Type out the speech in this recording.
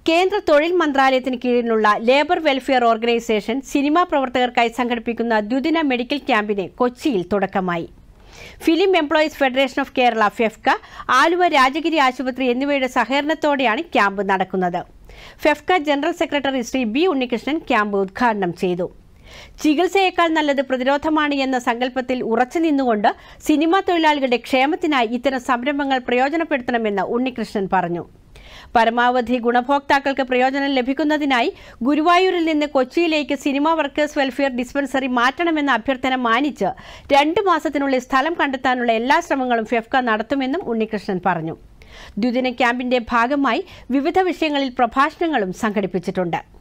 കേന്ദ്ര തൊഴിൽ മന്ത്രാലയത്തിന് കീഴിലുള്ള ലേബർ വെൽഫെയർ ഓർഗനൈസേഷൻ സിനിമാ പ്രവർത്തകർക്കായി സംഘടിപ്പിക്കുന്ന ദ്വിദിന മെഡിക്കൽ ക്യാമ്പിന് കൊച്ചിയിൽ തുടക്കമായി film employees federation of Kerala FEFKA Aluva Rajagiri ആശുപത്രി എന്നിവയുടെ സഹകരണത്തോടെയാണ് ക്യാമ്പ് നടക്കുന്നത് FEFKA general secretary Shri B Unnikrishnan camp ഉദ്ഘാടനം ചെയ്തു ചികിത്സയേക്കാൾ നല്ലത് പ്രതിരോധമാണ് എന്ന സങ്കല്പത്തിൽ ഉറച്ചു നിന്നുകൊണ്ട് സിനിമാ തൊഴിലാളികളുടെ ക്ഷേമത്തിനായി ഇത്തരം സംരംഭങ്ങൾ പ്രയോജനപ്പെടുത്തണമെന്ന് ഉണ്ണികൃഷ്ണൻ പറഞ്ഞു പരമാവധി ഗുണഭോക്താക്കൾക്ക് പ്രയോജനം ലഭിക്കുന്നതിനായി ഗുരുവായൂരിൽ നിന്ന് കൊച്ചിയിലേക്ക് സിനിമാ വർക്കേഴ്സ് വെൽഫെയർ ഡിസ്പെൻസറി മാറ്റണമെന്ന അഭ്യർത്ഥന മാനിച്ച് രണ്ട് മാസത്തിനുള്ളിൽ സ്ഥലം കണ്ടെത്താനുള്ള എല്ലാ ശ്രമങ്ങളും ഫെഫ്ക നടത്തുമെന്നും ഉണ്ണികൃഷ്ണൻ പറഞ്ഞു ദ്വിദിന ക്യാമ്പിന്റെ ഭാഗമായി വിവിധ വിഷയങ്ങളിൽ പ്രഭാഷണങ്ങളും സംഘടിപ്പിച്ചിട്ടുണ്ട്